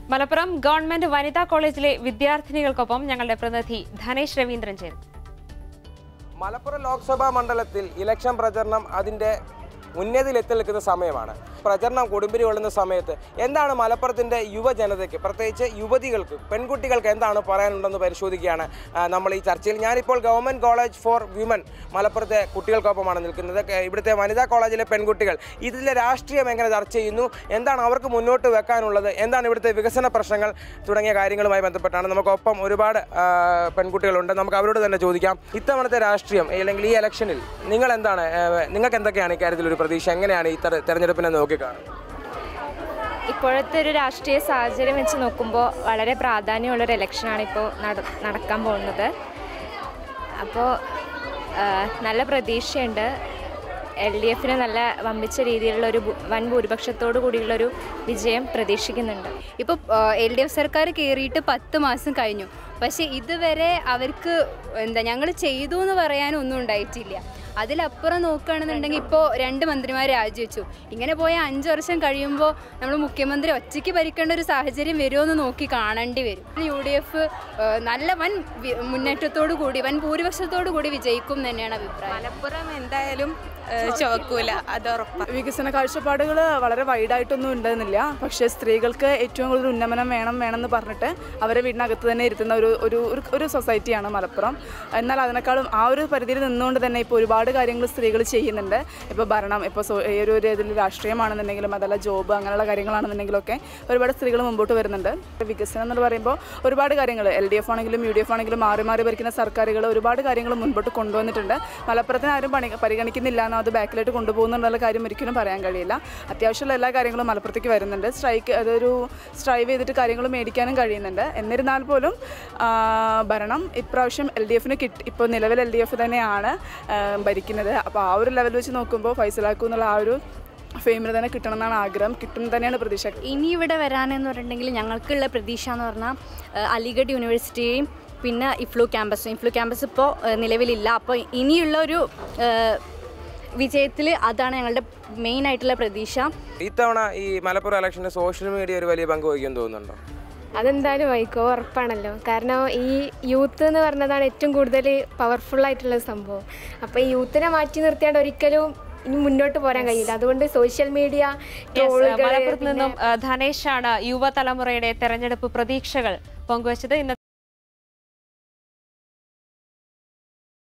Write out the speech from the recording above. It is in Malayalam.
മലപ്പുറം ഗവൺമെന്റ് വനിതാ കോളേജിലെ വിദ്യാർത്ഥിനികൾക്കൊപ്പം ഞങ്ങളുടെ പ്രതിനിധി ധനേഷ് രവീന്ദ്രൻ ചേരും മലപ്പുറം ലോക്സഭാ മണ്ഡലത്തിൽ ഇലക്ഷൻ പ്രചരണം അതിൻ്റെ ഉന്നതിയിലെത്തി നിൽക്കുന്ന സമയമാണ് പ്രചരണം കൊടുമ്പിരി കൊള്ളുന്ന സമയത്ത് എന്താണ് മലപ്പുറത്തിൻ്റെ യുവജനതയ്ക്ക് പ്രത്യേകിച്ച് യുവതികൾക്ക് പെൺകുട്ടികൾക്ക് എന്താണ് പറയാനുണ്ടെന്ന് പരിശോധിക്കുകയാണ് ആ, നമ്മൾ ഈ ചർച്ചയിൽ ഞാനിപ്പോൾ ഗവൺമെൻറ് കോളേജ് ഫോർ വിമൻ മലപ്പുറത്തെ കുട്ടികൾക്കൊപ്പമാണ് നിൽക്കുന്നത് ഒക്കെ ഇവിടുത്തെ വനിതാ കോളേജിലെ പെൺകുട്ടികൾ ഇതിലെ രാഷ്ട്രീയം എങ്ങനെ ചർച്ച ചെയ്യുന്നു എന്താണ് അവർക്ക് മുന്നോട്ട് വെക്കാനുള്ളത് എന്താണ് ഇവിടുത്തെ വികസന പ്രശ്നങ്ങൾ തുടങ്ങിയ കാര്യങ്ങളുമായി ബന്ധപ്പെട്ടാണ് നമുക്കൊപ്പം ഒരുപാട് ആ, പെൺകുട്ടികളുണ്ട് നമുക്ക് അവരോട് തന്നെ ചോദിക്കാം ഇത്തവണത്തെ രാഷ്ട്രീയം അല്ലെങ്കിൽ ഈ ഇലക്ഷനിൽ നിങ്ങൾ എന്താണ് ആ, നിങ്ങൾക്ക് എന്തൊക്കെയാണ് ഇക്കാര്യത്തിൽ ഒരു പ്രതീക്ഷ എങ്ങനെയാണ് ഈ തെര- തെരഞ്ഞെടുപ്പിനെ നോക്കിക്കാണുന്നത് ഇപ്പോഴത്തെ ഒരു രാഷ്ട്രീയ സാഹചര്യം വെച്ച് നോക്കുമ്പോൾ വളരെ പ്രാധാന്യമുള്ളൊരു ഇലക്ഷനാണ് ഇപ്പോൾ നട നടക്കാൻ പോകുന്നത് അപ്പോൾ നല്ല പ്രതീക്ഷയുണ്ട് എൽ ഡി എഫിന് നല്ല വമ്പിച്ച രീതിയിലുള്ള ഒരു ഭൂ- വൻ ഭൂരിപക്ഷത്തോടു കൂടിയുള്ളൊരു വിജയം പ്രതീക്ഷിക്കുന്നുണ്ട് ഇപ്പോൾ എൽ ഡി എഫ് സർക്കാർ കയറിയിട്ട് പത്ത് മാസം കഴിഞ്ഞു പക്ഷേ ഇതുവരെ അവർക്ക് എന്താ ഞങ്ങൾ ചെയ്തു എന്ന് പറയാനൊന്നും ഉണ്ടായിട്ടില്ല അതിലപ്പുറം നോക്കുകയാണെന്നുണ്ടെങ്കിൽ ഇപ്പോൾ രണ്ട് മന്ത്രിമാർ രാജിവെച്ചു ഇങ്ങനെ പോയ അഞ്ച് വർഷം കഴിയുമ്പോൾ നമ്മൾ മുഖ്യമന്ത്രി ഒറ്റയ്ക്ക് ഭരിക്കേണ്ട ഒരു സാഹചര്യം വരുമോ എന്ന് നോക്കി കാണേണ്ടി വരും യു ഡി എഫ് നല്ല വൻ വി- മുന്നേറ്റത്തോടു കൂടി വൻ ഭൂരിപക്ഷത്തോടു കൂടി വിജയിക്കും എന്ന് തന്നെയാണ് അഭിപ്രായം മലപ്പുറം എന്തായാലും ചോക്കൂല അത് ഉറപ്പാണ് വികസന കാഴ്ചപ്പാടുകൾ വളരെ വൈഡായിട്ടൊന്നും ഉണ്ടെന്നില്ല പക്ഷേ സ്ത്രീകൾക്ക് ഏറ്റവും കൂടുതൽ ഉന്നമനം വേണം വേണമെന്ന് പറഞ്ഞിട്ട് അവരെ വീടിനകത്ത് തന്നെ ഇരുത്തുന്ന ഒരു ഒരു ഒരു- ഒരു സൊസൈറ്റിയാണ് മലപ്പുറം എന്നാൽ അതിനേക്കാളും ആ ഒരു പരിധിയിൽ നിന്നുകൊണ്ട് തന്നെ ഇപ്പോൾ ഒരുപാട് കാര്യങ്ങൾ സ്ത്രീകൾ ചെയ്യുന്നുണ്ട് ഇപ്പോൾ ഭരണം ഇപ്പോൾ സോ- ഈ ഒരു ഇതിൽ രാഷ്ട്രീയമാണെന്നുണ്ടെങ്കിലും അതല്ല ജോബ് അങ്ങനെയുള്ള കാര്യങ്ങളാണെന്നുണ്ടെങ്കിലും ഒക്കെ ഒരുപാട് സ്ത്രീകൾ മുമ്പോട്ട് വരുന്നുണ്ട് വികസനം എന്ന് പറയുമ്പോൾ ഒരുപാട് കാര്യങ്ങൾ എൽ ഡി എഫ് ആണെങ്കിലും യു ഡി എഫ് ആണെങ്കിലും മാറി മാറി ഭരിക്കുന്ന സർക്കാരുകൾ ഒരുപാട് കാര്യങ്ങൾ മുൻപോട്ട് കൊണ്ടുവന്നിട്ടുണ്ട് മലപ്പുറത്തിന് ആരും പണി പരിഗണിക്കുന്നില്ല എന്നോ അത് ബാക്കിലോട്ട് കൊണ്ടുപോകുന്നുണ്ടെന്നുള്ള കാര്യം ഒരിക്കലും പറയാൻ കഴിയില്ല അത്യാവശ്യമുള്ള എല്ലാ കാര്യങ്ങളും മലപ്പുറത്തേക്ക് വരുന്നുണ്ട് സ്ട്രൈക്ക് അതൊരു സ്ട്രൈവ് ചെയ്തിട്ട് കാര്യങ്ങൾ മേടിക്കാനും കഴിയുന്നുണ്ട് എന്നിരുന്നാൽ പോലും ആ, ഭരണം ഇപ്രാവശ്യം എൽ ഡി എഫിന് കിട്ടി ഇപ്പോൾ നിലവിൽ എൽ ഡി എഫ് തന്നെയാണ് ആ, ഭരിക്കുന്നത് അപ്പോൾ ആ ഒരു ലെവൽ വെച്ച് നോക്കുമ്പോൾ ഫൈസലാക്കു എന്നുള്ള ആ ഒരു ഫെയിമിന് തന്നെ കിട്ടണം എന്നാണ് ആഗ്രഹം കിട്ടും തന്നെയാണ് പ്രതീക്ഷ ഇനി ഇവിടെ വരാനെന്ന് പറഞ്ഞിട്ടുണ്ടെങ്കിൽ ഞങ്ങൾക്കുള്ള പ്രതീക്ഷ എന്ന് പറഞ്ഞാൽ ഏഹ്, അലിഗഡ് യൂണിവേഴ്സിറ്റിയും പിന്നെ ഇഫ്ലു ക്യാമ്പസും ഇഫ്ലു ക്യാമ്പസ് ഇപ്പോൾ ഏഹ്, നിലവിലില്ല അപ്പോൾ ഇനിയുള്ള ഒരു വിജയത്തിൽ അതാണ് ഞങ്ങളുടെ മെയിൻ ആയിട്ടുള്ള പ്രതീക്ഷ ഇത്തവണ ഈ മലപ്പുറം ഇലക്ഷന് സോഷ്യൽ മീഡിയ ഒരു വലിയ പങ്ക് വഹിക്കുമെന്ന് തോന്നുന്നുണ്ടോ അതെന്തായാലും വൈക്കോ ഉറപ്പാണല്ലോ കാരണം ഈ യൂത്ത് എന്ന് പറഞ്ഞതാണ് ഏറ്റവും കൂടുതൽ പവർഫുൾ ആയിട്ടുള്ള സംഭവം അപ്പോൾ ഈ യൂത്തിനെ മാറ്റി നിർത്തിയാണ്ട് ഒരിക്കലും ഇനി മുന്നോട്ട് പോരാൻ കഴിയില്ല അതുകൊണ്ട് സോഷ്യൽ മീഡിയ മലപ്പുറത്ത് നിന്നും ആ, ധനേഷാണ് യുവതലമുറയുടെ തെരഞ്ഞെടുപ്പ് പ്രതീക്ഷകൾ പങ്കുവച്ചത് ഇന്ന്